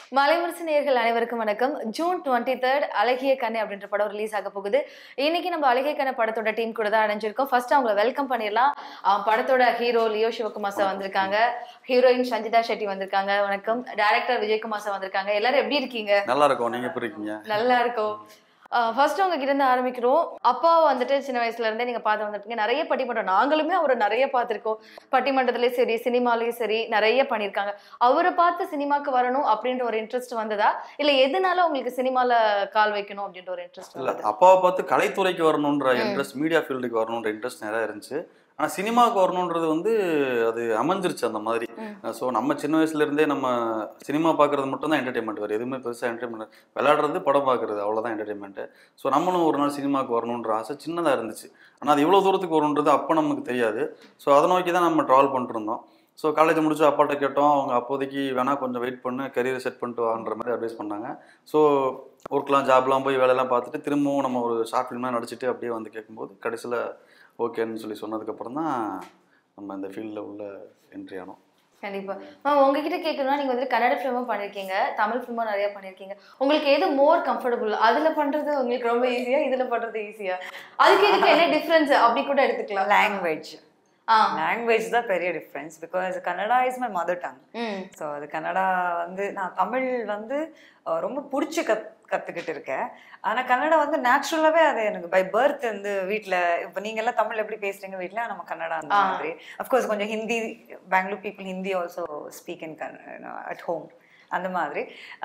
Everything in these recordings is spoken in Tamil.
மலைமுரசு நேயர்கள் அனைவருக்கும் வணக்கம் ஜூன் டுவெண்ட்டி தேர்ட் அழகிய கண்ணை அப்படின்ற படம் ரிலீஸ் ஆக போகுது இன்னைக்கு நம்ம அழகிய கண்ணை படத்தோட டீம் கூட தான் அடைஞ்சிருக்கோம் ஃபர்ஸ்ட் அவங்கள வெல்கம் பண்ணிடலாம் அவன் படத்தோட ஹீரோ லியோ சிவகுமார் சார் வந்திருக்காங்க ஹீரோயின் சஞ்சிதா ஷெட்டி வந்திருக்காங்க வணக்கம் டைரக்டர் விஜயகுமார் சார் வந்திருக்காங்க எல்லாரும் எப்படி இருக்கீங்க நல்லா இருக்கும் நீங்க எப்படி இருக்கீங்க நல்லா இருக்கும் ஃபர்ஸ்ட் உங்க கிட்ட இருந்து ஆரம்பிக்கிறோம் அப்பா வந்துட்டு சின்ன வயசுல இருந்தே நீங்க பார்த்து வந்திருப்பீங்க நிறைய பட்டிமன்றம் நாங்களுமே அவரை நிறைய பார்த்திருக்கோம் பட்டிமன்றத்துலயும் சரி சினிமாலயும் சரி நிறைய பண்ணியிருக்காங்க அவரை பார்த்து சினிமாக்கு வரணும் அப்படின்ற ஒரு இன்ட்ரெஸ்ட் வந்ததா இல்ல எதனால உங்களுக்கு சினிமால கால் வைக்கணும் அப்படின்ற ஒரு இன்ட்ரெஸ்ட் இல்ல வந்தது அப்பாவை பார்த்து கலைத்துறைக்கு வரணுன்ற இன்ட்ரெஸ்ட் மீடியா ஃபீல்டுக்கு வரணுன்ற இன்ட்ரெஸ்ட் நிறைய இருந்துச்சு ஆனா சினிமாவுக்கு வரணுன்றது வந்து அது அமைஞ்சிருச்சு அந்த மாதிரி ஸோ நம்ம சின்ன வயசுல இருந்தே நம்ம சினிமா பார்க்கறது மட்டும் தான் என்டர்டைன்மெண்ட் வேறு எதுவுமே பெருசாக என்டர்டைன்மெண்ட் விளையாடுறது படம் பார்க்கறது அவ்வளோதான் என்டர்டைன்மெண்ட்டு ஸோ நம்மளும் ஒரு நாள் சினிமாவுக்கு வரணுன்ற ஆசை சின்னதாக இருந்துச்சு ஆனால் அது இவ்வளோ தூரத்துக்கு வரும்ன்றது அப்போ நமக்கு தெரியாது ஸோ அதை நோக்கி தான் நம்ம ட்ராவல் பண்ணிட்டு இருந்தோம் ஸோ காலேஜ் முடிச்சு அப்பாட்ட கேட்டோம் அவங்க அப்போதைக்கு வேணா கொஞ்சம் வெயிட் பண்ணு கரியர் செட் பண்ணிட்டு வான்ற மாதிரி அட்வைஸ் பண்ணாங்க ஸோ ஒர்க்லாம் ஜாப்லாம் போய் வேலையெல்லாம் பார்த்துட்டு திரும்பவும் நம்ம ஒரு ஷார்ட் ஃபிலிம்லாம் நடிச்சிட்டு அப்படியே வந்து கேட்கும்போது கடைசியில் ஓகேன்னு சொல்லி சொன்னதுக்கப்புறம் தான் நம்ம இந்த ஃபீல்டில் உள்ள என்ட்ரி ஆனோம் கண்டிப்பா மேம் உங்ககிட்ட கேட்கணும்னா நீங்க வந்து கன்னட ஃபிலிமும் பண்ணிருக்கீங்க தமிழ் ஃபிலிமும் நிறைய பண்ணிருக்கீங்க உங்களுக்கு எது மோர் கம்ஃபர்டபுள் அதுல பண்றது உங்களுக்கு ரொம்ப ஈஸியா இதுல பண்றது ஈஸியா அதுக்கு இதுக்கு என்ன டிஃபரன்ஸ் அப்படி கூட எடுத்துக்கலாம் லாங்குவேஜ் ஆ லாங்குவேஜ் தான் பெரிய difference because Kannada is my mother tongue hmm so அது கன்னடா வந்து நான் தமிழ் வந்து அஹ், ரொம்ப பிடிச்சி கத் கற்றுக்கிட்டு இருக்கேன் ஆனால் கன்னடா வந்து நேச்சுரலாகவே அது எனக்கு பை பர்த் வந்து வீட்டில் இப்போ நீங்கள் எல்லாம் தமிழ் எப்படி பேசுறீங்க வீட்டில் நம்ம கன்னடா அந்த ஆ. மாதிரி அஃப்கோர்ஸ் கொஞ்சம் Hindi Bangalore people Hindi also speak in at home அந்த மாதிரி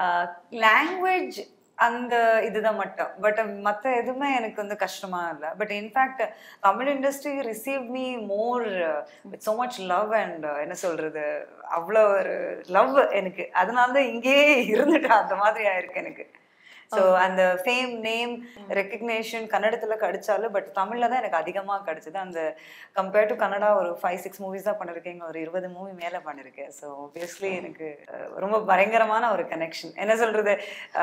லாங்குவேஜ் அந்த இதுதான் மட்டும் பட் மற்ற எதுவுமே எனக்கு வந்து கஷ்டமா இல்லை but in fact Tamil industry receive me more with so much love and என்ன சொல்றது அவ்வளோ ஒரு லவ் எனக்கு அதனால தான் இங்கேயே இருந்துட்டேன் அந்த மாதிரி ஆயிருக்கு எனக்கு ஸோ அந்த ஃபேம் நேம் ரெக்கக்னேஷன் கன்னடத்தில் கிடைச்சாலும் பட் தமிழில் தான் எனக்கு அதிகமாக கிடைச்சது அந்த கம்பேர்ட் டு கன்னடா ஒரு ஃபைவ் சிக்ஸ் மூவிஸ் தான் பண்ணியிருக்கேன் ஒரு இருபது மூவி மேலே பண்ணியிருக்கேன் ஸோ obviously எனக்கு அஹ், ரொம்ப பயங்கரமான ஒரு கனெக்ஷன் என்ன சொல்றது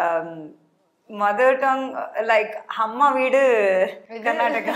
மதர் டங் லைக் அம்மா வீடு கர்நாடகா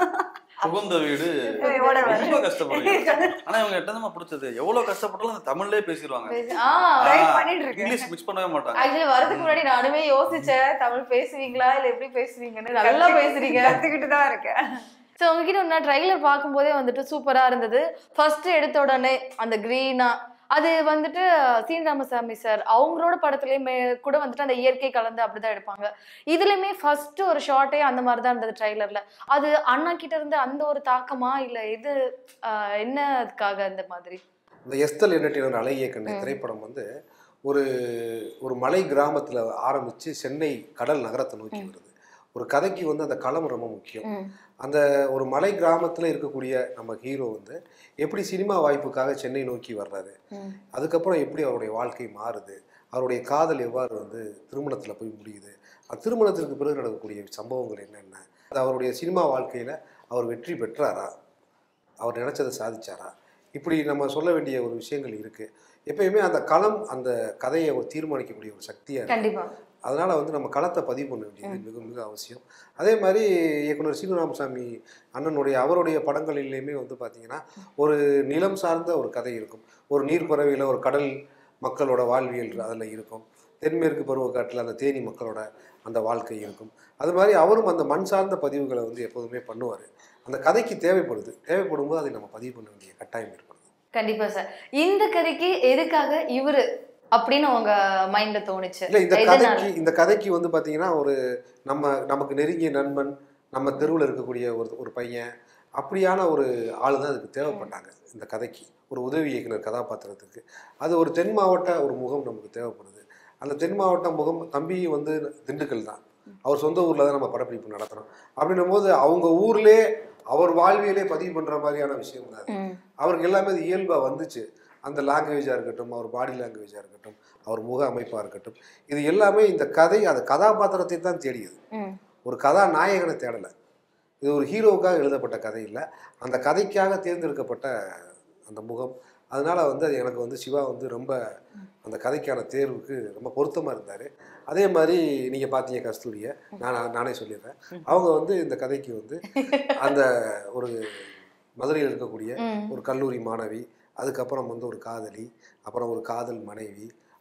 புகுந்த வீடு whatever. ரொம்ப கஷ்டப்படுறீங்க ஆனா இவங்க எட்டதமா பிடிச்சது எவ்வளவு கஷ்டப்பட்டாலும் அந்த தமிழ்லயே பேசிடுவாங்க பேசு- ஆ Try ஆ, பண்ணிட்டு இருக்கேன். இங்கிலீஷ் மிக்ஸ் பண்ணவே மாட்டாங்க ஆக்சுவலி வரதுக்கு முன்னாடி நானுமே யோசிச்சேன் தமிழ் பேசுவீங்களா இல்ல எப்படி பேசுவீங்கன்னு நல்லா பேசுறீங்க கத்துக்கிட்டு தான் இருக்கேன் ஸோ உங்ககிட்ட நான் ட்ரைலர் பார்க்கும்போதே வந்துட்டு சூப்பரா இருந்தது ஃபர்ஸ்ட் எடுத்த உடனே அந்த கிரீனா அது வந்துட்டு சீன் ராமசாமி சார் அவங்களோட படத்துலயுமே கூட வந்துட்டு அந்த இயற்கை கலந்து அப்படிதான் எடுப்பாங்க இதுலயுமே ஃபர்ஸ்ட் ஒரு ஷார்ட்டே அந்த மாதிரி தான் இருந்தது ட்ரைலர்ல அது அண்ணா கிட்ட இருந்து அந்த ஒரு தாக்கமா இல்ல இது ஆஹ், என்ன அதுக்காக அந்த மாதிரி இந்த எஸ்தல் என்டர்டெய்னர் அழகிய கண்ணை திரைப்படம் வந்து ஒரு ஒரு மலை கிராமத்தில் ஆரம்பித்து சென்னை கடல் நகரத்தை நோக்கி வருது ஒரு கதைக்கு வந்து அந்த களம் ரொம்ப முக்கியம் ம். அந்த ஒரு மலை கிராமத்தில் இருக்கக்கூடிய நம்ம ஹீரோ வந்து எப்படி சினிமா வாய்ப்புக்காக சென்னை நோக்கி வர்றாரு ம். அதுக்கப்புறம் எப்படி அவருடைய வாழ்க்கை மாறுது அவருடைய காதல் எவ்வாறு வந்து திருமணத்தில் போய் முடியுது அந்த திருமணத்திற்கு பிறகு நடக்கக்கூடிய சம்பவங்கள் என்னென்ன அது அவருடைய சினிமா வாழ்க்கையில் அவர் வெற்றி பெற்றாரா அவர் நினைச்சதை சாதிச்சாரா இப்படி நம்ம சொல்ல வேண்டிய ஒரு விஷயங்கள் இருக்குது எப்பயுமே அந்த களம் அந்த கதையை ஒரு தீர்மானிக்கக்கூடிய ஒரு சக்தியாக இருக்கு கண்டிப்பா அதனால் வந்து நம்ம களத்தை பதிவு பண்ண வேண்டியது மிக மிக அவசியம் அதே மாதிரி இயக்குனர் சீனுராமசாமி அண்ணனுடைய அவருடைய படங்களிலேயுமே வந்து பார்த்திங்கன்னா ஒரு நிலம் சார்ந்த ஒரு கதை இருக்கும் ஒரு நீர்ப்பறவையில் ஒரு கடல் மக்களோட வாழ்வியல் அதில் இருக்கும் தென்மேற்கு பருவக்காட்டில் அந்த தேனி மக்களோட அந்த வாழ்க்கை இருக்கும் அது மாதிரி அவரும் அந்த மண் சார்ந்த பதிவுகளை வந்து எப்போதுமே பண்ணுவார் அந்த கதைக்கு தேவைப்படுது தேவைப்படும் போது அதை நம்ம பதிவு பண்ண வேண்டிய கட்டாயம் ஏற்படுது கண்டிப்பா சார் இந்த கதைக்கு எதுக்காக இவரு அப்படின்னு உங்க மைண்ட்ல தோணுச்சு இல்லை இந்த எதனால? கதைக்கு இந்த கதைக்கு வந்து பார்த்தீங்கன்னா ஒரு நம்ம நமக்கு நெருங்கிய நண்பன் நம்ம தெருவில் இருக்கக்கூடிய ஒரு ஒரு பையன் அப்படியான ஒரு ஆள் தான் அதுக்கு தேவைப்பட்டாங்க இந்த கதைக்கு ஒரு உதவி இயக்குனர் கதாபாத்திரத்துக்கு அது ஒரு தென் மாவட்ட ஒரு முகம் நமக்கு தேவைப்படுது அந்த தென் மாவட்ட முகம் தம்பி வந்து திண்டுக்கல் தான் அவர் சொந்த ஊரில் தான் நம்ம படப்பிடிப்பு நடத்துகிறோம் அப்படின்னும் போது அவங்க ஊர்லேயே அவர் வாழ்வியலே பதிவு பண்ணுற மாதிரியான விஷயம் தான் அது. ம். அவருக்கு எல்லாமே அது இயல்பாக வந்துச்சு அந்த லாங்குவேஜாக இருக்கட்டும் அவர் பாடி லாங்குவேஜாக இருக்கட்டும் அவர் முக அமைப்பாக இருக்கட்டும் இது எல்லாமே இந்த கதை அந்த கதாபாத்திரத்தை தான் தேடியது ம். ஒரு கதாநாயகனை தேடலை இது ஒரு ஹீரோவுக்காக எழுதப்பட்ட கதை இல்லை அந்த கதைக்காக தேர்ந்தெடுக்கப்பட்ட அந்த முகம் அதனால வந்து அது எனக்கு வந்து சிவா வந்து ரொம்ப அந்த கதைக்கான தேர்வுக்கு ரொம்ப பொருத்தமாக இருந்தார் அதே மாதிரி நீங்கள் பார்த்தீங்க கஸ்தூரியை நான் நானே சொல்லிடுறேன் அவங்க வந்து இந்த கதைக்கு வந்து அந்த ஒரு மதுரையில் இருக்கக்கூடிய ம். ஒரு கல்லூரி மாணவி அதுக்கப்புறம் வந்து ஒரு காதலி அப்புறம் ஒரு காதல் மனைவி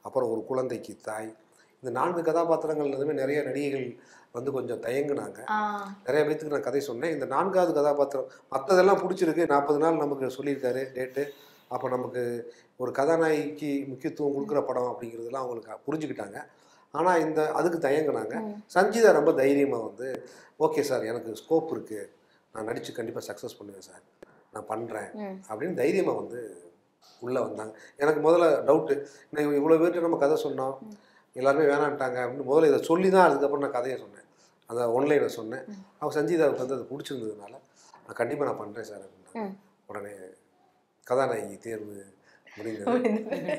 அப்புறம் ஒரு குழந்தைக்கு தாய் இந்த நான்கு கதாபாத்திரங்கள் இருந்துமே நிறைய நடிகைகள் வந்து கொஞ்சம் தயங்குனாங்க ஆஹ் நிறைய பேத்துக்கு நான் கதை சொன்னேன் இந்த நான்காவது கதாபாத்திரம் மற்றதெல்லாம் பிடிச்சிருக்கு நாற்பது நாள் நமக்கு சொல்லியிருக்காரு டேட்டு அப்போ நமக்கு ஒரு கதாநாயகிக்கு முக்கியத்துவம் கொடுக்குற படம் அப்படிங்கிறதெல்லாம் அவங்களுக்கு புரிஞ்சுக்கிட்டாங்க ஆனால் இந்த அதுக்கு தயங்குனாங்க சங்கீதா ரொம்ப தைரியமாக வந்து ஓகே சார் எனக்கு ஸ்கோப் இருக்குது நான் நடித்து கண்டிப்பாக சக்ஸஸ் பண்ணுவேன் சார் நான் பண்ணுறேன் ம். அப்படின்னு தைரியமாக வந்து உள்ளே வந்தாங்க எனக்கு முதல்ல டவுட்டு நான் இவ்வளோ பேர்கிட்ட நம்ம கதை சொன்னோம் எல்லாருமே வேணான்ட்டாங்க அப்படின்னு முதல்ல இதை சொல்லி தான் அதுக்கப்புறம் நான் கதையை சொன்னேன் அந்த ஒன்லைனை சொன்னேன் அவங்க சஞ்சீதாவுக்கு வந்து அது பிடிச்சிருந்ததுனால நான் கண்டிப்பாக நான் பண்ணுறேன் சார் அப்படின்னாங்க ம். உடனே கதாநாயகி தேர்வு முடிந்தது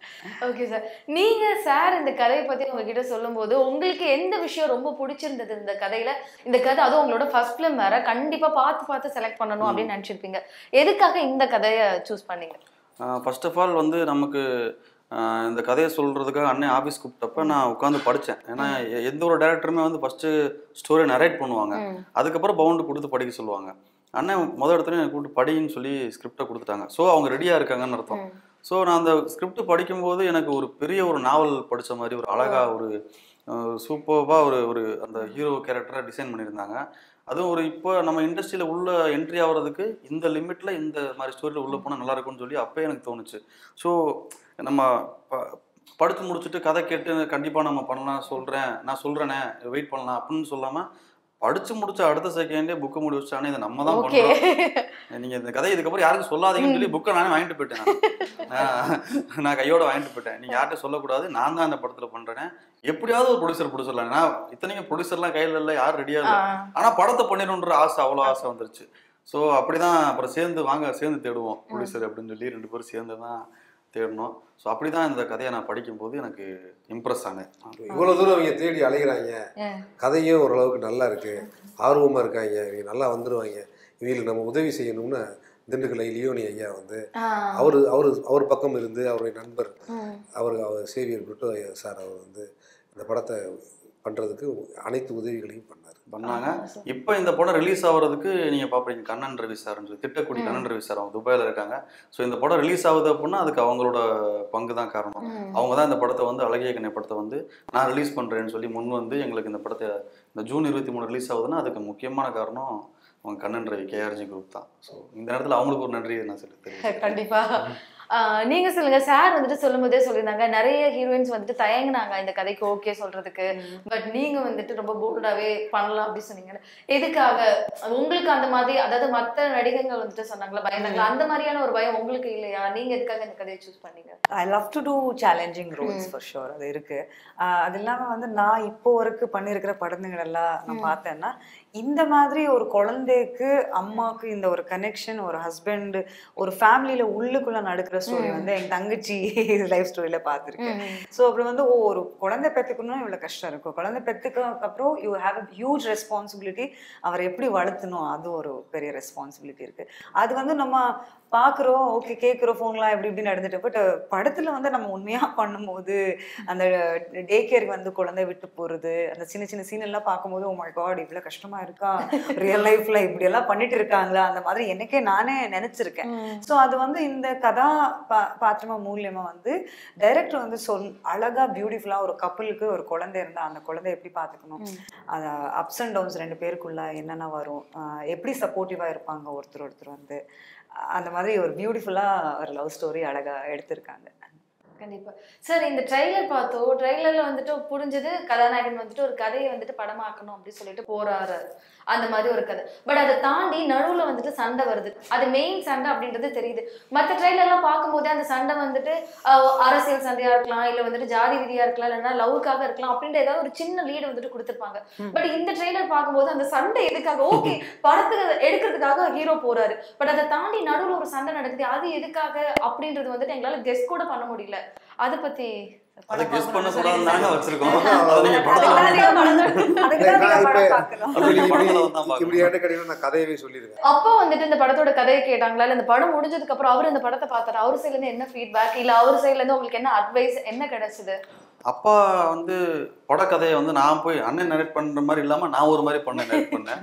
ஓகே சார் நீங்க சார் இந்த கதையை பத்தி உங்ககிட்ட சொல்லும்போது உங்களுக்கு எந்த விஷயம் ரொம்ப பிடிச்சிருந்தது இந்த கதையில இந்த கதை அதுவும் உங்களோட ஃபர்ஸ்ட் ஃபிலிம் வேற கண்டிப்பா பார்த்து பார்த்து செலக்ட் பண்ணணும் அப்படின்னு நினைச்சிருப்பீங்க எதுக்காக இந்த கதையை சூஸ் பண்ணீங்க ஃபர்ஸ்ட் ஆஃப் ஆல் வந்து நமக்கு ஆஹ் இந்த கதையை சொல்கிறதுக்காக அண்ணன் ஆஃபீஸ் கூப்பிட்டப்ப நான் உட்காந்து படித்தேன் ஏன்னா எ- எந்த ஒரு டேரக்டருமே வந்து ஃபஸ்ட்டு ஸ்டோரி நரேட் பண்ணுவாங்க ம். அதுக்கப்புறம் பவுண்டு கொடுத்து படிக்க சொல்லுவாங்க அண்ணன் முதல் இடத்துல எனக்கு கூப்பிட்டு படின்னு சொல்லி ஸ்கிரிப்டை கொடுத்துட்டாங்க ஸோ அவங்க ரெடியாக இருக்காங்கன்னு அர்த்தம் ம். ஸோ நான் அந்த ஸ்கிரிப்ட் படிக்கும்போது எனக்கு ஒரு பெரிய ஒரு நாவல் படித்த மாதிரி ஒரு அழகா ஒரு சூப்பர்பாக ஒரு ஒரு அந்த ஹீரோ கேரக்டரை டிசைன் பண்ணியிருந்தாங்க அதுவும் ஒரு இப்போ நம்ம இண்டஸ்ட்ரியில் உள்ள என்ட்ரி ஆகிறதுக்கு இந்த லிமிட்டில் இந்த மாதிரி ஸ்டோரியில் உள்ளே போனால் நல்லா இருக்கும்னு சொல்லி அப்போ எனக்கு தோணுச்சு ஸோ நம்ம ப- படித்து முடிச்சுட்டு கதை கேட்டு கண்டிப்பாக நம்ம பண்ணலாம் சொல்கிறேன் நான் சொல்கிறேனே வெயிட் பண்ணலாம் அப்படின்னு சொல்லாமல் படித்து முடிச்ச அடுத்த செகண்டே புக்கை முடி வச்சானே இதை நம்ம தான் ஓகே பண்ணுறோம் நீங்கள் இந்த கதை இதுக்கப்புறம் யாருக்கும் சொல்லாதீங்கன்னு சொல்லி புக்கை நானே வாங்கிட்டு போயிட்டேன் நான். நான் நான் கையோட வாங்கிட்டு போயிட்டேன் நீங்கள் யார்கிட்ட சொல்லக்கூடாது நான் தான் இந்த படத்தில் பண்ணுறேன் எப்படியாவது ஒரு ப்ரொடியூசர் பிடிச்சிடலாம் நான் இத்தனைக்கும் ப்ரொடியூசர்லாம் கையில் இல்லை யாரும் ரெடியாக இல்லை ஆனா படத்தை பண்ணிடணுன்ற ஆசை அவ்வளோ ஆசை வந்துருச்சு ஸோ அப்படிதான் அப்புறம் சேர்ந்து வாங்க சேர்ந்து தேடுவோம் ப்ரொடியூசர் அப்படின்னு சொல்லி ரெண்டு பேரும் சேர்ந்து தான் தேடணும் ஸோ அப்படிதான் இந்த கதையை நான் படிக்கும்போது எனக்கு இம்ப்ரெஸ் ஆனேன் இவ்வளோ தூரம் அவங்க தேடி அலைகிறாங்க கதையும் ஓரளவுக்கு நல்லா இருக்கு ஆர்வமாக இருக்காங்க இவங்க நல்லா வந்துடுவாங்க இவங்களுக்கு நம்ம உதவி செய்யணும்னு திண்டுக்கல் லியோனி ஐயா வந்து அவர் அவர் அவர் பக்கம் இருந்து அவருடைய நண்பர் அவர் அவர் சேவியர் பிரிட்டோ ஐயா சார் அவர் வந்து இந்த படத்தை பண்ணுறதுக்கு அனைத்து உதவிகளையும் பண்ணார் பண்ணாங்க இப்போ இந்த படம் ரிலீஸ் ஆகுறதுக்கு நீங்க பாப்பீங்க கண்ணன் ரவி சார்னு சொல்லி திட்டக்குடி கண்ணன் ரவி சார் அவங்க துபாயில இருக்காங்க ஸோ இந்த படம் ரிலீஸ் ஆகுது அப்படின்னா அதுக்கு அவங்களோட பங்கு தான் காரணம் அவங்க தான் இந்த படத்தை வந்து அழகிய கண்ணை படத்தை வந்து நான் ரிலீஸ் பண்றேன்னு சொல்லி முன் வந்து எங்களுக்கு இந்த படத்தை இந்த ஜூன் இருபத்தி மூணு ரிலீஸ் ஆகுதுன்னா அதுக்கு முக்கியமான காரணம் அவங்க கண்ணன் ரவி கேஆர்ஜி குரூப் தான் ஸோ இந்த நேரத்தில் அவங்களுக்கு ஒரு நன்றி நான் சொல்லி தெரிவிச்சுக்கிறேன். கண்டிப்பா ஆஹ் நீங்க சொல்லுங்க சார் வந்துட்டு சொல்லும் போதே சொல்லியிருந்தாங்க நிறைய ஹீரோயின்ஸ் வந்துட்டு தயங்குனாங்க இந்த கதைக்கு ஓகே சொல்றதுக்கு பட் நீங்க வந்துட்டு ரொம்ப போல்டாவே பண்ணலாம் அப்படி சொன்னீங்க எதுக்காக உங்களுக்கு அந்த மாதிரி அதாவது மத்த நடிகர்கள் வந்துட்டு சொன்னாங்களா பயந்தாங்களா அந்த மாதிரியான ஒரு பயம் உங்களுக்கு இல்லையா நீங்க எதுக்காக இந்த கதையை சூஸ் பண்ணீங்க I love to do challenging roles for sure அது இருக்கு ஆஹ் அது இல்லாம வந்து நான் இப்போ வரைக்கும் பண்ணியிருக்கிற படங்கள் எல்லாம் நான் பார்த்தேன்னா இந்த மாதிரி ஒரு குழந்தைக்கு அம்மாவுக்கு இந்த ஒரு கனெக்ஷன் ஒரு ஹஸ்பண்ட் ஒரு ஃபேமிலியில உள்ளுக்குள்ள நடக்கிற ஸ்டோரி வந்து எங்க தங்கச்சி லைஃப் ஸ்டோரியில பார்த்துருக்கேன் ஸோ அப்புறம் வந்து ஓ ஒரு குழந்தை பெற்றுக்கணும்னா இவ்வளோ கஷ்டம் இருக்கும் குழந்தை பெற்றுக்க அப்புறம் யூ ஹேவ் ஹியூஜ் ரெஸ்பான்சிபிலிட்டி அவரை எப்படி வளர்த்தணும் அது ஒரு பெரிய ரெஸ்பான்சிபிலிட்டி இருக்கு அது வந்து நம்ம பார்க்குறோம் ஓகே கேட்குறோம் ஃபோன்லாம் எப்படி இப்படி நடந்துட்டு பட் படத்தில் வந்து நம்ம உண்மையாக பண்ணும்போது அந்த டே கேருக்கு வந்து குழந்தை விட்டு போகிறது அந்த சின்ன சின்ன சீன் எல்லாம் பார்க்கும்போது ஓ மை காட் இவ்வளோ கஷ்டமா இருக்கா ரியல் லைஃப்ல இப்படி எல்லாம் பண்ணிட்டு இருக்காங்களா அந்த மாதிரி எனக்கே நானே நினைச்சிருக்கேன் ஸோ அது வந்து இந்த கதா பா பாத்திரமா மூலியமா வந்து டைரக்டர் வந்து சொல் அழகா பியூட்டிஃபுல்லா ஒரு கப்பலுக்கு ஒரு குழந்தை இருந்தா அந்த குழந்தை எப்படி பார்த்துக்கணும் அது அப்ஸ் அண்ட் டவுன்ஸ் ரெண்டு பேருக்குள்ள என்னென்ன வரும் ஆஹ் எப்படி சப்போர்ட்டிவா இருப்பாங்க ஒருத்தர் ஒருத்தர் வந்து அந்த மாதிரி ஒரு பியூட்டிஃபுல்லா ஒரு லவ் ஸ்டோரி அழகா எடுத்திருக்காங்க கண்டிப்பா சார் இந்த ட்ரைலர் பார்த்தோம் ட்ரைலர்ல வந்துட்டு புரிஞ்சது கதாநாயகன் வந்துட்டு ஒரு கதையை வந்துட்டு படமாக்கணும் அப்படின்னு சொல்லிட்டு போறாரு அந்த மாதிரி ஒரு கதை பட் அதை தாண்டி நடுவுல வந்துட்டு சண்டை வருது அது மெயின் சண்டை அப்படின்றது தெரியுது மற்ற ட்ரைலர்லாம் பார்க்கும்போதே அந்த சண்டை வந்துட்டு ஆஹ், அரசியல் சண்டையா இருக்கலாம் இல்ல வந்துட்டு ஜாதி விதியா இருக்கலாம் இல்லைன்னா லவ்வுக்காக இருக்கலாம் அப்படின்ற ஏதாவது ஒரு சின்ன லீடு வந்துட்டு கொடுத்துருப்பாங்க பட் இந்த ட்ரெய்லர் பார்க்கும்போது அந்த சண்டை எதுக்காக ஓகே படத்துக்கு எடுக்கிறதுக்காக ஹீரோ போறாரு பட் அதை தாண்டி நடுவுல ஒரு சண்டை நடக்குது அது எதுக்காக அப்படின்றது வந்துட்டு எங்களால கெஸ் கூட பண்ண முடியல அதை பத்தி அதை கெஸ் பண்ண கூடாதுன்னு தாங்க வச்சிருக்கோம் அதை நீங்க படத்துல அதுக்குதான் நீங்க வந்து- படம்- அதுக்குதான் நீங்க நான் இப்ப- படம் பார்க்கணும் அப்படி நீங்க படத்துல இப்படி- வந்து தான் பார்க்கணும். இப்படி ஏன்ட்ட கேட்டீங்கன்னா நான் கதையவே சொல்லிடுவேன் அப்போ வந்துட்டு இந்த படத்தோட கதையை கேட்டாங்களா இல்ல இந்த படம் முடிஞ்சதுக்கு அப்புறம் அவர் இந்த படத்தை பார்த்தாரு அவர் சைடுல இருந்து என்ன ஃபீட்பேக் இல்ல அவர் சைடுல இருந்து உங்களுக்கு என்ன அட்வைஸ் என்ன கிடைச்சது அப்பா வந்து படக்கதையை வந்து நான் போய் அண்ணன் நரேட் பண்ற மாதிரி இல்லாம நான் ஒரு மாதிரி பண்ண நரேட் பண்ணேன்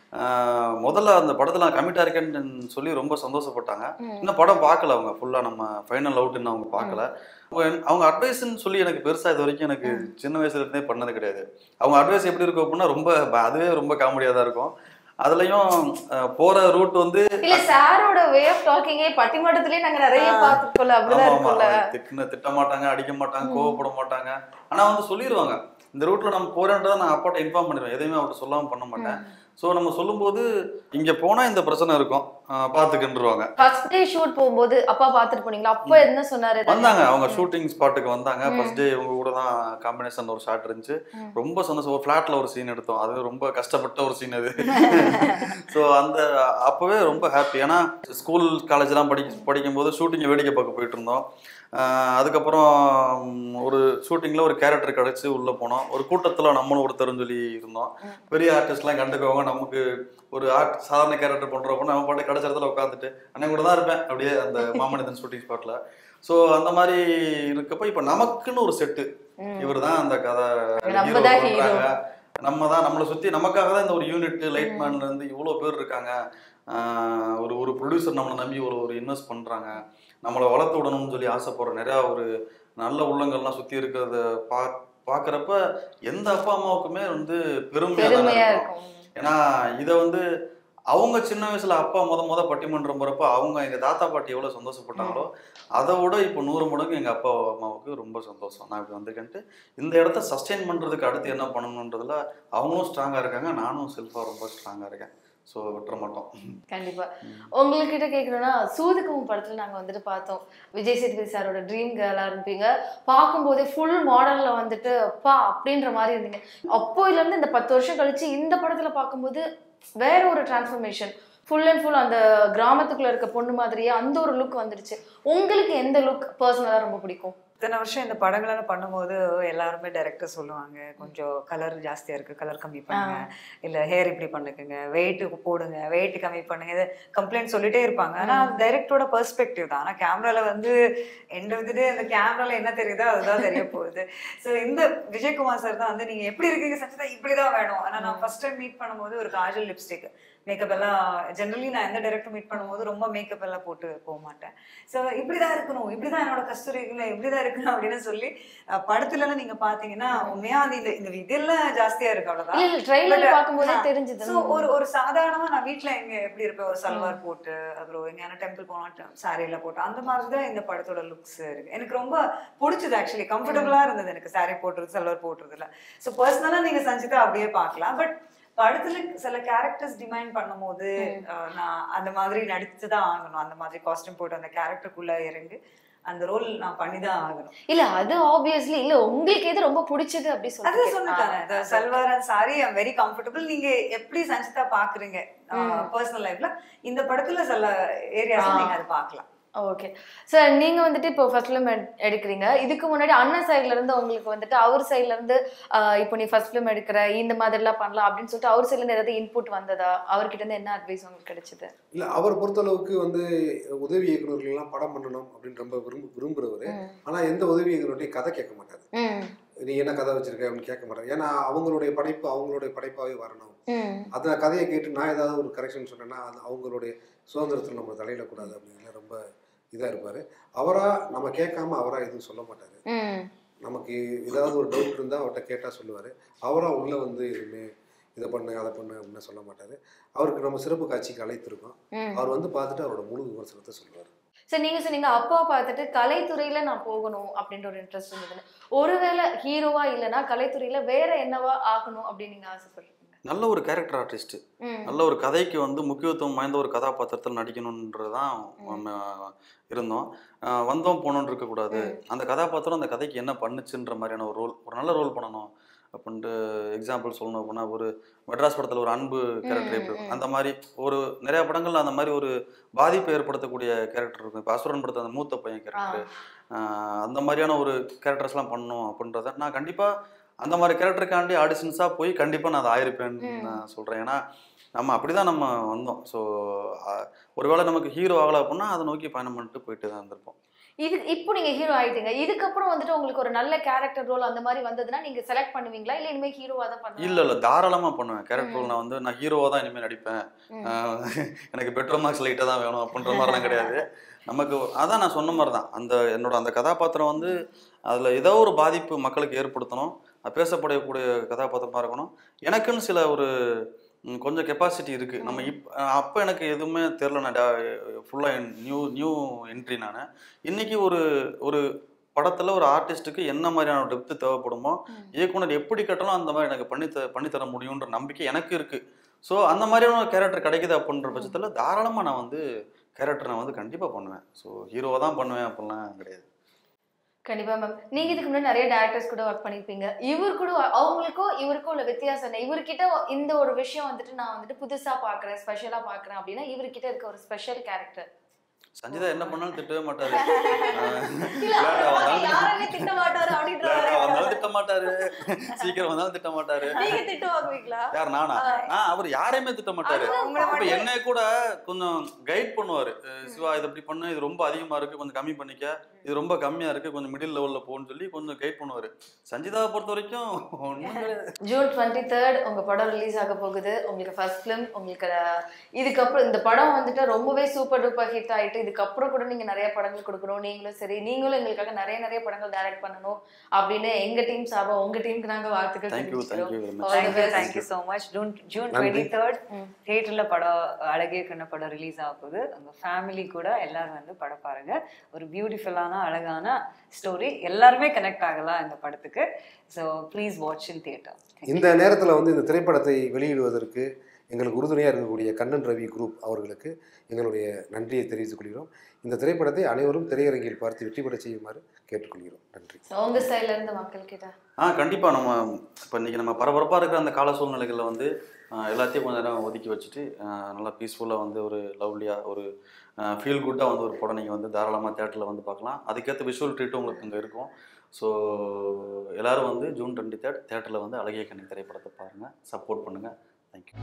ஆஹ் முதல்ல அந்த படத்துல நான் கமிட்டா இருக்கேன்னு சொல்லி ரொம்ப சந்தோஷப்பட்டாங்க இன்னும் படம் பார்க்கல அவங்க ஃபுல்லா நம்ம ஃபைனல் அவுட்னு அவங்க பார்க்கல அவங்க- அவங்க அட்வைஸ்ன்னு சொல்லி எனக்கு பெருசா இது வரைக்கும் எனக்கு சின்ன வயசுல இருந்தே பண்ணது கிடையாது அவங்க அட்வைஸ் எப்படி இருக்கும் அப்படின்னா ரொம்ப ப- அதுவே ரொம்ப காமெடியா தான் இருக்கும் அதுலயும் அஹ், போற ரூட் வந்து இல்ல சாரோட வே ஆஃப் டாக்கிங்கே பட்டிமன்றத்திலேயே நாங்க நிறைய பார்த்துக்கோல அப்படிதான் ஆமா, ஆமா. இருக்கும்ல அவங்க திட்டுன திட்ட மாட்டாங்க அடிக்க மாட்டாங்க கோவப்பட மாட்டாங்க ஆனா வந்து சொல்லிடுவாங்க இந்த ரூட்ல நம்ம போறேன்றதை நான் அப்பாட்ட இன்ஃபார்ம் பண்ணிடுவேன் எதையுமே அவர்கிட்ட சொல்லாம பண்ண மாட்டேன் ஸோ நம்ம சொல்லும்போது இங்க போனா இந்த பிரச்சனை இருக்கும் ஆஹ் பாத்துக்கின்றுவாங்க ஃபர்ஸ்ட் டே ஷூட் போகும்போது அப்பா பாத்துட்டு போனீங்களா அப்பா என்ன சொன்னாரு வந்தாங்க அவங்க ஷூட்டிங் ஸ்பாட்டுக்கு வந்தாங்க ஃபர்ஸ்ட் டே இவங்க கூட தான் காம்பினேஷன் ஒரு ஷாட் இருந்துச்சு ரொம்ப சந்தோஷம் ஒரு ஃபிளாட்ல ஒரு சீன் எடுத்தோம் அது ரொம்ப கஷ்டப்பட்ட ஒரு சீன் அது ஸோ அந்த அப்பவே ரொம்ப ஹாப்பி ஏன்னா ஸ்கூல் காலேஜ்லாம் படி படிக்கும்போது ஷூட்டிங்கை வேடிக்கை பார்க்க போயிட்டு இருந்தோம் ஆஹ் அதுக்கப்புறம் ம், ஒரு ஷூட்டிங்கில் ஒரு கேரக்டர் கிடச்சி உள்ளே போனோம் ஒரு கூட்டத்தில் நம்மளும் ஒருத்தர்னு சொல்லி இருந்தோம் பெரிய ஆர்டிஸ்ட்லாம் கண்டுக்குவாங்க நமக்கு ஒரு ஆர்ட் சாதாரண கேரக்டர் பண்ணுறப்போ நம்ம பாட்டு கிடைச்ச இடத்துல உட்காந்துட்டு அண்ணன் கூட தான் இருப்பேன் அப்படியே அந்த மாமனிதன் ஷூட்டிங் ஸ்பாட்டில் ஸோ அந்த மாதிரி இருக்கப்போ இப்போ நமக்குன்னு ஒரு செட்டு இவர் தான் அந்த கதை நம்ம hero தான் hero. பண்றாங்க. நம்ம தான் நம்மளை சுற்றி நமக்காக தான் இந்த ஒரு யூனிட் லைட் மேன்ல இருந்து இவ்வளோ பேர் இருக்காங்க ஆஹ் ஒரு ஒரு ப்ரொடியூசர் நம்மளை நம்பி ஒரு ஒரு இன்வெஸ்ட் பண்ணுறாங்க நம்மளை வளர்த்து விடணும்னு சொல்லி ஆசைப்படுற நிறையா ஒரு நல்ல உள்ளங்கள்லாம் சுற்றி இருக்கிறத பா பார்க்குறப்ப எந்த அப்பா அம்மாவுக்குமே வந்து பெருமையாக பெருமையா இருக்கும் இருக்கும் ஏன்னா இதை வந்து அவங்க சின்ன வயசுல அப்பா முத முத பட்டிமன்றம் போறப்ப அவங்க எங்க தாத்தா பாட்டி எவ்வளவு சந்தோஷப்பட்டாங்களோ அதை விட இப்போ நூறு மடங்கு எங்க அப்பா அம்மாவுக்கு ரொம்ப சந்தோஷம் நான் இப்படி வந்திருக்கேன்ட்டு இந்த இடத்த சஸ்டெயின் பண்றதுக்கு அடுத்து என்ன பண்ணணுன்றதுல அவங்களும் ஸ்ட்ராங்கா இருக்காங்க நானும் செல்ஃபா ரொம்ப ஸ்ட்ராங்கா இருக்கேன் ஸோ விட்டுற மாட்டோம் கண்டிப்பா உங்ககிட்ட கேட்கணும்னா சூதுக்கும் படத்துல நாங்க வந்துட்டு பார்த்தோம் விஜய் சேதுபதி சாரோட ட்ரீம் கேர்ளா இருப்பீங்க பார்க்கும்போதே ஃபுல் மாடல்ல வந்துட்டு அப்பா அப்படின்ற மாதிரி இருந்தீங்க அப்போல இருந்து இந்த பத்து வருஷம் கழிச்சு இந்த படத்துல பார்க்கும்போது வேற ஒரு டிரான்ஸ்ஃபர்மேஷன் ஃபுல் அண்ட் ஃபுல் அந்த கிராமத்துக்குள்ள இருக்க பொண்ணு மாதிரியே அந்த ஒரு லுக் வந்துடுச்சு உங்களுக்கு எந்த லுக் பர்சனலா ரொம்ப பிடிக்கும் இத்தனை வருஷம் இந்த படங்களெல்லாம் பண்ணும்போது எல்லாருமே டைரக்டர் சொல்லுவாங்க கொஞ்சம் கலர் ஜாஸ்தியா இருக்கு கலர் கம்மி பண்ணுங்க இல்ல ஹேர் இப்படி பண்ணுக்குங்க வெயிட் போடுங்க வெயிட் கம்மி பண்ணுங்க இது கம்ப்ளைண்ட் சொல்லிட்டே இருப்பாங்க ஆனா அது டைரக்டரோட பெர்ஸ்பெக்டிவ் தான் ஆனா கேமரால வந்து எண்ட் வந்துட்டு அந்த கேமரால என்ன தெரியுதோ அதுதான் தெரிய போகுது ஸோ இந்த விஜயகுமார் சார் தான் வந்து நீங்க எப்படி இருக்கீங்க சச்சிதா இப்படிதான் வேணும் ஆனா நான் ஃபர்ஸ்ட் டைம் மீட் பண்ணும்போது ஒரு காஜல் லிப்ஸ்டிக் மேக்கப் எல்லாம் ஜென்ரலி நான் எந்த டைரக்டர் மீட் பண்ணும்போது ரொம்ப மேக்கப் எல்லாம் போட்டு போக மாட்டேன் ஸோ இப்படிதான் இருக்கணும் இப்படிதான் என்னோட கஸ்தூரி இல்லை இப்படிதான் இருக்கணும் அப்படின்னு சொல்லி அஹ், படத்துல எல்லாம் நீங்க பாத்தீங்கன்னா உண்மையா அது இந்த இந்த இதெல்லாம் ஜாஸ்தியா இருக்கு அவ்வளவுதான் இல்ல இல்ல ட்ரெய்லர் But, பார்க்கும்போதே ஆ, தெரிஞ்சது ஸோ ஒரு ஒரு சாதாரணமா நான் வீட்ல எங்க எப்படி இருப்பேன் ஒரு சல்வார் போட்டு அப்புறம் எங்கேயான டெம்பிள் போனா சாரியில போட்டு அந்த மாதிரி தான் இந்த படத்தோட லுக்ஸ் இருக்கு எனக்கு ரொம்ப பிடிச்சது ஆக்சுவலி கம்ஃபர்டபுளா இருந்தது எனக்கு சாரி போட்டுறது சல்வார் போட்டுறதுல ஸோ பர்சனலா நீங்க சஞ்சிதா அப்படியே பார்க்கலாம் பட் படத்துல சில கேரக்டர்ஸ் டிமைண்ட் பண்ணும்போது அஹ், நான் அந்த மாதிரி நடிச்சு தான் ஆகணும் அந்த மாதிரி காஸ்டியூம் போட்டு அந்த கேரக்டருக்குள்ள இறங்கி அந்த ரோல் நான் பண்ணி தான் ஆகணும் இல்ல அது ஆப்வியஸ்லி இல்ல உங்களுக்கு எது ரொம்ப பிடிச்சது அப்படி அதான் சொல்லி சொன்னதானே salwar and sari I'm very comfortable நீங்க எப்படி சஞ்சிதா பாக்குறீங்க பர்சனல் லைஃப்ல இந்த படத்துல சில ஏரியாஸ் நீங்க அதை பார்க்கலாம் ஓகே சார் நீங்க வந்துட்டு இப்போ ஃபர்ஸ்ட் ஃபிலிம் எடுக்கிறீங்க இதுக்கு முன்னாடி அண்ணன் சைடுல இருந்து உங்களுக்கு வந்துட்டு அவர் சைடுல இருந்து ஆஹ் இப்போ நீ ஃபர்ஸ்ட் ஃபிலிம் எடுக்கிற இந்த மாதிரிலாம் பண்ணலாம் அப்படின்னு சொல்லிட்டு அவர் சைடுல இருந்து ஏதாவது இன்புட் வந்ததா அவர்கிட்ட இருந்து என்ன அட்வைஸ் உங்களுக்கு கிடைச்சது இல்லை அவர் பொறுத்தளவுக்கு வந்து உதவி இயக்குநர்கள்லாம் படம் பண்ணணும் அப்படின்னு ரொம்ப விரும்ப விரும்புகிறவர் ஆனால் எந்த உதவி இயக்குநர்கிட்டையும் கதை கேட்க மாட்டார் ம் நீ என்ன கதை வச்சிருக்க அப்படின்னு கேட்க மாட்டார் ஏன்னா அவங்களுடைய படைப்பு அவங்களுடைய படைப்பாகவே வரணும் ம் அந்த கதையை கேட்டு நான் ஏதாவது ஒரு கரெக்ஷன் சொன்னேன்னா அது அவங்களுடைய சுதந்திரத்தில் நம்ம தலையிடக்கூடாது அப்படிங்கிற ரொம்ப இதாக இருப்பார் அவராக நம்ம கேட்காம அவராக எதுவும் சொல்ல மாட்டார் ம் நமக்கு ஏதாவது ஒரு டவுட் இருந்தால் அவர்கிட்ட கேட்டால் சொல்லுவார் அவராக உள்ளே வந்து எதுவுமே இதை பண்ணு அதை பண்ணு அப்படின்னு சொல்ல மாட்டார் அவருக்கு நம்ம சிறப்பு காட்சிக்கு அழைத்திருக்கோம் ம் அவர் வந்து பார்த்துட்டு அவரோட முழு விமர்சனத்தை சொல்லுவார் சார் நீங்க சொன்னீங்க அப்பா பார்த்துட்டு கலைத்துறையில நான் போகணும் அப்படின்ற ஒரு இன்ட்ரெஸ்ட் இருந்தது ஒருவேளை ஹீரோவா இல்லைன்னா கலைத்துறையில வேற என்னவா ஆகணும் அப்படின்னு நீங்க ஆசைப்படுறீங்க நல்ல ஒரு கேரக்டர் ஆர்டிஸ்ட் ம் நல்ல ஒரு கதைக்கு வந்து முக்கியத்துவம் வாய்ந்த ஒரு கதாபாத்திரத்தில் நடிக்கணுன்றதுதான் நம்ம இருந்தோம் ஆஹ் வந்தோம் போனோம்னு இருக்கக்கூடாது அந்த கதாபாத்திரம் அந்த கதைக்கு என்ன பண்ணுச்சுன்ற மாதிரியான ஒரு ரோல் ஒரு நல்ல ரோல் பண்ணணும் அப்படின்ட்டு எக்ஸாம்பிள் சொல்லணும் அப்படின்னா ஒரு மெட்ராஸ் படத்தில் ஒரு அன்பு கேரக்டர் எப்படி இருக்கும் அந்த மாதிரி ஒரு நிறைய படங்கள்ல அந்த மாதிரி ஒரு பாதிப்பை ஏற்படுத்தக்கூடிய கேரக்டர் இருக்கும் இப்போ அசுரன் படத்தில் அந்த மூத்த பையன் கேரக்டர் அந்த மாதிரியான ஒரு கேரக்டர்ஸ்லாம் பண்ணணும் அப்படின்றத நான் கண்டிப்பாக அந்த மாதிரி கேரக்டருக்காண்டி ஆடிஷன்ஸாக போய் கண்டிப்பாக நான் அதை ஆயிருப்பேன்னு நான் சொல்கிறேன் ஏன்னா நம்ம அப்படிதான் நம்ம வந்தோம் ஸோ ஒருவேளை நமக்கு ஹீரோ ஆகலை அப்படின்னா அதை நோக்கி பயணம் பண்ணிட்டு போயிட்டு தான் இருந்திருப்போம் இது இப்போ நீங்க ஹீரோ ஆயிட்டீங்க இதுக்கப்புறம் வந்துட்டு உங்களுக்கு ஒரு நல்ல கேரக்டர் ரோல் அந்த மாதிரி வந்ததுன்னா நீங்க செலக்ட் பண்ணுவீங்களா இல்ல இனிமே ஹீரோவா தான் பண்ணுவீங்களா இல்ல இல்ல தாராளமா பண்ணுவேன் கேரக்டர் ம். நான் வந்து நான் ஹீரோவா தான் இனிமேல் நடிப்பேன் ம். ஆஹ் எனக்கு பெட்ரோல் மார்க்ஸ் லைட்டாக தான் வேணும் அப்படின்ற மாதிரிலாம் கிடையாது நமக்கு அதான் நான் சொன்ன மாதிரி தான் அந்த என்னோட அந்த கதாபாத்திரம் வந்து அதில் ஏதோ ஒரு பாதிப்பு மக்களுக்கு ஏற்படுத்தணும் அது பேசப்படக்கூடிய கதாபாத்திரமாக இருக்கணும் எனக்குன்னு சில ஒரு ம், கொஞ்சம் கெப்பாசிட்டி இருக்கு நம்ம இப் அப்போ எனக்கு எதுவுமே தெரில நான் ஃபுல்லாக நியூ நியூ என்ட்ரி நான் இன்னைக்கு ஒரு ஒரு படத்தில் ஒரு ஆர்டிஸ்ட்டுக்கு என்ன மாதிரியான டெப்த்து தேவைப்படுமோ ம். இயக்குனர் எப்படி கட்டணும் அந்த மாதிரி எனக்கு பண்ணி த பண்ணி தர முடியுன்ற நம்பிக்கை எனக்கு இருக்கு ஸோ அந்த மாதிரியான கேரக்டர் கிடைக்குது அப்படின்ற பட்சத்தில் தாராளமாக நான் வந்து கேரக்டர் நான் வந்து கண்டிப்பாக பண்ணுவேன் ஸோ ஹீரோவாக தான் பண்ணுவேன் அப்படிலாம் கிடையாது கண்டிப்பா மேம் நீங்க இதுக்கு முன்னாடி நிறைய டேரக்டர்ஸ் கூட ஒர்க் பண்ணிருப்பீங்க இவர் கூட அவங்களுக்கும் இவருக்கும் உள்ள வித்தியாசம் என்ன இவர்கிட்ட இந்த ஒரு விஷயம் வந்துட்டு நான் வந்துட்டு புதுசா பாக்குறேன் ஸ்பெஷலா பாக்குறேன் அப்படின்னா இவர்கிட்ட இருக்க ஒரு ஸ்பெஷல் கேரக்டர் சஞ்சிதா என்ன பண்ணாலும் திட்டவே மாட்டாரு இல்ல லேட்டா வந்தாலும் யாருமே திட்ட மாட்டாரு அப்படின்ற லேட்டா வந்தாலும் மாதிரி திட்ட மாட்டாரு சீக்கிரம் வந்தாலும் திட்ட மாட்டாரு நீங்க திட்டு வாங்குவீங்களா யார் நானா நான் அவர் யாரையுமே திட்ட மாட்டாரு உங்களை அப்ப மட்டும் என்னை கூட கொஞ்சம் கைட் பண்ணுவாரு அஹ் சிவா இது இப்படி பண்ணு இது ரொம்ப அதிகமா இருக்கு கொஞ்சம் கம்மி பண்ணிக்க இது ரொம்ப கம்மியா இருக்கு கொஞ்சம் மிடில் லெவல்ல போன்னு சொல்லி கொஞ்சம் கைட் பண்ணுவாரு சஞ்சிதாவை பொறுத்த வரைக்கும் ஒண்ணும் கிடையாது ஜூன் டுவெண்ட்டி தேர்ட் உங்க படம் ரிலீஸ் ஆக போகுது உங்களுக்கு ஃபர்ஸ்ட் ஃபிலிம் உங்களுக்கு அஹ், இதுக்கப்புறம் இந்த படம் வந்துட்டு ரொம்பவே சூப்பர் டூப்பர் ஹிட் ஆயிட்டு இதுக்கப்புறம் கூட நீங்க நிறைய படங்கள் கொடுக்கணும் நீங்களும் சரி நீங்களும் எங்களுக்காக நிறைய நிறைய படங்கள் டைரக்ட் பண்ணணும் அப்படின்னு எங்க டீம் சார்பா உங்க டீமுக்கு நாங்க வாழ்த்துக்கள் thank you thank you very much All the thank you best. Thank you so much June June நன்றி. டுவெண்ட்டி தேர்ட் ம். தியேட்டரில் படம் அழகே கண்ண படம் ரிலீஸ் ஆக போகுது உங்கள் ஃபேமிலி கூட எல்லாரும் வந்து படம் பாருங்க ஒரு பியூட்டிஃபுல்லான அழகான ஸ்டோரி எல்லாருமே கனெக்ட் ஆகலாம் இந்த படத்துக்கு so please watch in theatre இந்த நேரத்தில் வந்து இந்த திரைப்படத்தை வெளியிடுவதற்கு எங்களுக்கு உறுதுணையாக இருக்கக்கூடிய கண்ணன் ரவி குரூப் அவர்களுக்கு எங்களுடைய நன்றியை தெரிவித்துக் கொள்கிறோம் இந்த திரைப்படத்தை அனைவரும் திரையரங்கில் பார்த்து வெற்றி பெற செய்யுமாறு கேட்டுக்கொள்கிறோம் நன்றி So, உங்க ஸ்டைல்ல இருந்து மக்கள் கிட்ட ஆ கண்டிப்பாக நம்ம இப்போ இன்றைக்கி நம்ம பரபரப்பாக இருக்கிற அந்த கால சூழ்நிலைகளில் வந்து ஆ, எல்லாத்தையும் கொஞ்ச நேரம் ஒதுக்கி வச்சுட்டு ஆ, நல்லா பீஸ்ஃபுல்லாக வந்து ஒரு லவ்லியாக ஒரு ஃபீல் குட்டாக வந்து ஒரு படம் நீங்கள் வந்து தாராளமாக தேட்டரில் வந்து பார்க்கலாம் அதுக்கேற்ற விஷுவல் ட்ரீட்டும் உங்களுக்கு இங்கே இருக்கும் ஸோ எல்லாரும் வந்து ஜூன் டுவெண்ட்டி தேர்ட் தேட்டரில் வந்து அழகிய கண்ணி திரைப்படத்தை பாருங்கள் சப்போர்ட் பண்ணுங்கள் தேங்க்யூ